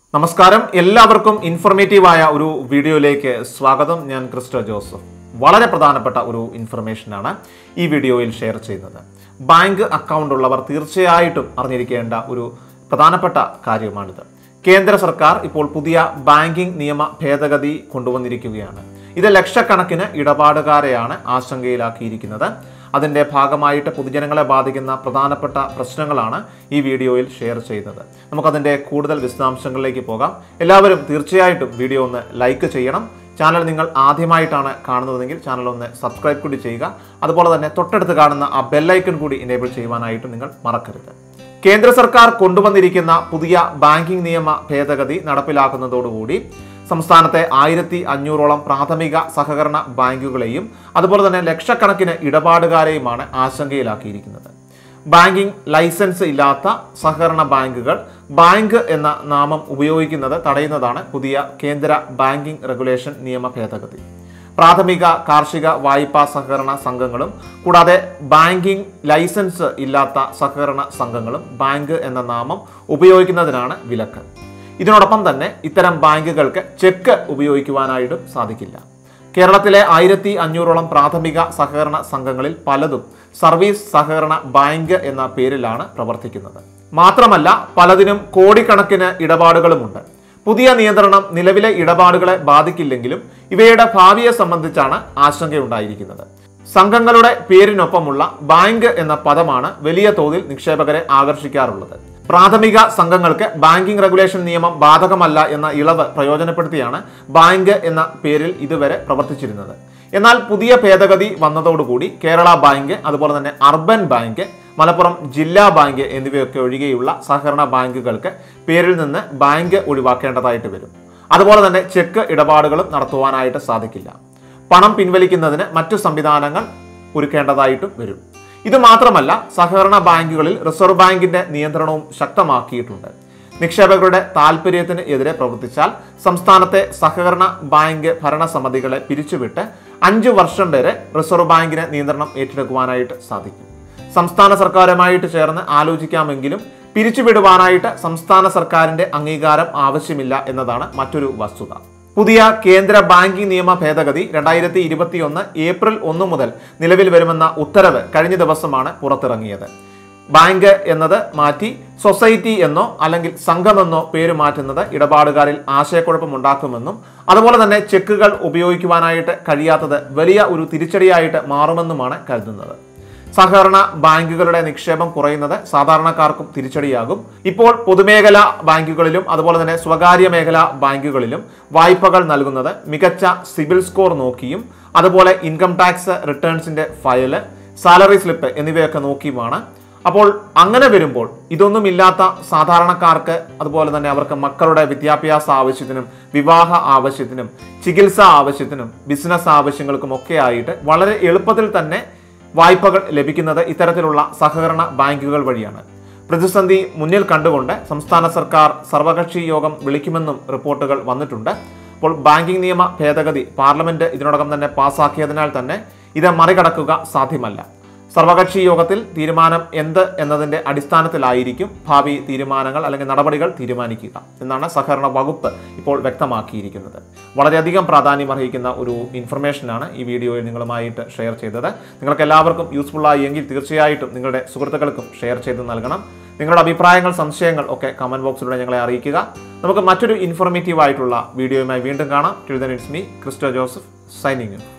നമസ്കാരം എല്ലാവർക്കും ഇൻഫോർമേറ്റീവായ ഒരു വീഡിയോയിലേക്ക് സ്വാഗതം ഞാൻ ക്രിസ്റ്റോ ജോസഫ് വളരെ പ്രധാനപ്പെട്ട ഒരു ഇൻഫർമേഷനാണ് ഈ വീഡിയോയിൽ ഷെയർ ചെയ്യുന്നത് ബാങ്ക് അക്കൗണ്ട് ഉള്ളവർ തീർച്ചയായിട്ടും അറിഞ്ഞിരിക്കേണ്ട ഒരു പ്രധാനപ്പെട്ട കാര്യമാണിത് കേന്ദ്ര സർക്കാർ ഇപ്പോൾ പുതിയ ബാങ്കിംഗ് നിയമ ഭേദഗതി കൊണ്ടുവന്നിരിക്കുകയാണ് ഇത് ലക്ഷക്കണക്കിന് ഇടപാടുകാരെയാണ് ആശങ്കയിലാക്കിയിരിക്കുന്നത് അതിൻ്റെ ഭാഗമായിട്ട് പൊതുജനങ്ങളെ ബാധിക്കുന്ന പ്രധാനപ്പെട്ട പ്രശ്നങ്ങളാണ് ഈ വീഡിയോയിൽ ഷെയർ ചെയ്യുന്നത് നമുക്കതിൻ്റെ കൂടുതൽ വിശദാംശങ്ങളിലേക്ക് പോകാം എല്ലാവരും തീർച്ചയായിട്ടും വീഡിയോ ഒന്ന് ലൈക്ക് ചെയ്യണം ചാനൽ നിങ്ങൾ ആദ്യമായിട്ടാണ് കാണുന്നതെങ്കിൽ ചാനൽ ഒന്ന് സബ്സ്ക്രൈബ് കൂടി ചെയ്യുക അതുപോലെ തന്നെ തൊട്ടടുത്ത് കാണുന്ന ആ ബെല്ലൈക്കൺ കൂടി എനേബിൾ ചെയ്യുവാനായിട്ട് നിങ്ങൾ മറക്കരുത് കേന്ദ്ര സർക്കാർ കൊണ്ടുവന്നിരിക്കുന്ന പുതിയ ബാങ്കിംഗ് നിയമ ഭേദഗതി നടപ്പിലാക്കുന്നതോടുകൂടി സംസ്ഥാനത്തെ ആയിരത്തി അഞ്ഞൂറോളം പ്രാഥമിക സഹകരണ ബാങ്കുകളെയും അതുപോലെ തന്നെ ലക്ഷക്കണക്കിന് ഇടപാടുകാരെയുമാണ് ആശങ്കയിലാക്കിയിരിക്കുന്നത് ബാങ്കിംഗ് ലൈസൻസ് ഇല്ലാത്ത സഹകരണ ബാങ്കുകൾ ബാങ്ക് എന്ന നാമം ഉപയോഗിക്കുന്നത് തടയുന്നതാണ് പുതിയ കേന്ദ്ര ബാങ്കിംഗ് റെഗുലേഷൻ നിയമ ഭേദഗതി പ്രാഥമിക കാർഷിക വായ്പാ സഹകരണ സംഘങ്ങളും കൂടാതെ ബാങ്കിംഗ് ലൈസൻസ് ഇല്ലാത്ത സഹകരണ സംഘങ്ങളും ബാങ്ക് എന്ന നാമം ഉപയോഗിക്കുന്നതിനാണ് വിലക്ക് ഇതിനോടൊപ്പം തന്നെ ഇത്തരം ബാങ്കുകൾക്ക് ചെക്ക് ഉപയോഗിക്കുവാനായിട്ടും സാധിക്കില്ല കേരളത്തിലെ ആയിരത്തി അഞ്ഞൂറോളം പ്രാഥമിക സഹകരണ സംഘങ്ങളിൽ പലതും സർവീസ് സഹകരണ ബാങ്ക് എന്ന പേരിലാണ് പ്രവർത്തിക്കുന്നത് മാത്രമല്ല പലതിനും കോടിക്കണക്കിന് ഇടപാടുകളുമുണ്ട് പുതിയ നിയന്ത്രണം നിലവിലെ ഇടപാടുകളെ ബാധിക്കില്ലെങ്കിലും ഇവയുടെ ഭാവിയെ സംബന്ധിച്ചാണ് ആശങ്കയുണ്ടായിരിക്കുന്നത് സംഘങ്ങളുടെ പേരിനൊപ്പമുള്ള ബാങ്ക് എന്ന പദമാണ് വലിയ തോതിൽ നിക്ഷേപകരെ ആകർഷിക്കാറുള്ളത് പ്രാഥമിക സംഘങ്ങൾക്ക് ബാങ്കിംഗ് റെഗുലേഷൻ നിയമം ബാധകമല്ല എന്ന ഇളവ് പ്രയോജനപ്പെടുത്തിയാണ് ബാങ്ക് എന്ന പേരിൽ ഇതുവരെ പ്രവർത്തിച്ചിരുന്നത് എന്നാൽ പുതിയ ഭേദഗതി വന്നതോടുകൂടി കേരള ബാങ്ക് അതുപോലെ തന്നെ അർബൻ ബാങ്ക് മലപ്പുറം ജില്ലാ ബാങ്ക് എന്നിവയൊക്കെ ഒഴികെയുള്ള സഹകരണ ബാങ്കുകൾക്ക് പേരിൽ നിന്ന് ബാങ്ക് ഒഴിവാക്കേണ്ടതായിട്ട് വരും അതുപോലെ തന്നെ ചെക്ക് ഇടപാടുകളും നടത്തുവാനായിട്ട് സാധിക്കില്ല പണം പിൻവലിക്കുന്നതിന് മറ്റു സംവിധാനങ്ങൾ ഒരുക്കേണ്ടതായിട്ടും വരും ഇത് മാത്രമല്ല സഹകരണ ബാങ്കുകളിൽ റിസർവ് ബാങ്കിന്റെ നിയന്ത്രണവും ശക്തമാക്കിയിട്ടുണ്ട് നിക്ഷേപകരുടെ താൽപര്യത്തിന് എതിരെ പ്രവർത്തിച്ചാൽ സംസ്ഥാനത്തെ സഹകരണ ബാങ്ക് ഭരണസമിതികളെ പിരിച്ചുവിട്ട് അഞ്ചു വർഷം വരെ റിസർവ് ബാങ്കിന് നിയന്ത്രണം ഏറ്റെടുക്കുവാനായിട്ട് സാധിക്കും സംസ്ഥാന സർക്കാരുമായിട്ട് ചേർന്ന് ആലോചിക്കാമെങ്കിലും പിരിച്ചുവിടുവാനായിട്ട് സംസ്ഥാന സർക്കാരിന്റെ അംഗീകാരം ആവശ്യമില്ല എന്നതാണ് മറ്റൊരു വസ്തുത പുതിയ കേന്ദ്ര ബാങ്കിംഗ് നിയമ ഭേദഗതി രണ്ടായിരത്തി ഇരുപത്തിയൊന്ന് ഏപ്രിൽ ഒന്ന് മുതൽ നിലവിൽ വരുമെന്ന ഉത്തരവ് കഴിഞ്ഞ ദിവസമാണ് പുറത്തിറങ്ങിയത് ബാങ്ക് എന്നത് മാറ്റി സൊസൈറ്റി എന്നോ അല്ലെങ്കിൽ സംഘമെന്നോ പേര് മാറ്റുന്നത് ഇടപാടുകാരിൽ ആശയക്കുഴപ്പമുണ്ടാക്കുമെന്നും അതുപോലെ തന്നെ ചെക്കുകൾ ഉപയോഗിക്കുവാനായിട്ട് കഴിയാത്തത് വലിയ ഒരു തിരിച്ചടിയായിട്ട് മാറുമെന്നുമാണ് കരുതുന്നത് സഹകരണ ബാങ്കുകളുടെ നിക്ഷേപം കുറയുന്നത് സാധാരണക്കാർക്കും തിരിച്ചടിയാകും ഇപ്പോൾ പൊതുമേഖലാ ബാങ്കുകളിലും അതുപോലെ തന്നെ സ്വകാര്യ മേഖലാ ബാങ്കുകളിലും വായ്പകൾ നൽകുന്നത് മികച്ച സിബിൽ സ്കോർ നോക്കിയും അതുപോലെ ഇൻകം ടാക്സ് റിട്ടേൺസിന്റെ ഫയല് സാലറി സ്ലിപ്പ് എന്നിവയൊക്കെ നോക്കിയുമാണ് അപ്പോൾ അങ്ങനെ വരുമ്പോൾ ഇതൊന്നുമില്ലാത്ത സാധാരണക്കാർക്ക് അതുപോലെ തന്നെ അവർക്ക് മക്കളുടെ വിദ്യാഭ്യാസ ആവശ്യത്തിനും വിവാഹ ആവശ്യത്തിനും ചികിത്സാ ആവശ്യത്തിനും ബിസിനസ് ആവശ്യങ്ങൾക്കും ഒക്കെ ആയിട്ട് വളരെ എളുപ്പത്തിൽ തന്നെ വായ്പകൾ ലഭിക്കുന്നത് ഇത്തരത്തിലുള്ള സഹകരണ ബാങ്കുകൾ വഴിയാണ് പ്രതിസന്ധി മുന്നിൽ കണ്ടുകൊണ്ട് സംസ്ഥാന സർക്കാർ സർവകക്ഷി യോഗം വിളിക്കുമെന്നും റിപ്പോർട്ടുകൾ വന്നിട്ടുണ്ട് അപ്പോൾ ബാങ്കിംഗ് നിയമ ഭേദഗതി പാർലമെന്റ് ഇതിനോടകം തന്നെ പാസാക്കിയതിനാൽ തന്നെ ഇത് മറികടക്കുക സാധ്യമല്ല സർവകക്ഷി യോഗത്തിൽ തീരുമാനം എന്ത് എന്നതിന്റെ അടിസ്ഥാനത്തിലായിരിക്കും ഭാവി തീരുമാനങ്ങൾ അല്ലെങ്കിൽ നടപടികൾ തീരുമാനിക്കുക എന്നാണ് സഹകരണ വകുപ്പ് ഇപ്പോൾ വ്യക്തമാക്കിയിരിക്കുന്നത് വളരെയധികം പ്രാധാന്യം അർഹിക്കുന്ന ഒരു ഇൻഫർമേഷനാണ് ഈ വീഡിയോയിൽ നിങ്ങളുമായിട്ട് ഷെയർ ചെയ്തത് നിങ്ങൾക്ക് എല്ലാവർക്കും യൂസ്ഫുൾ ആയി എങ്കിൽ തീർച്ചയായിട്ടും നിങ്ങളുടെ സുഹൃത്തുക്കൾക്കും ഷെയർ ചെയ്ത് നൽകണം നിങ്ങളുടെ അഭിപ്രായങ്ങൾ സംശയങ്ങൾ ഒക്കെ കമന്റ് ബോക്സിലൂടെ ഞങ്ങളെ അറിയിക്കുക നമുക്ക് മറ്റൊരു ഇൻഫോർമേറ്റീവ് ആയിട്ടുള്ള വീഡിയോയുമായി വീണ്ടും കാണാം till then it's me Christo Joseph signing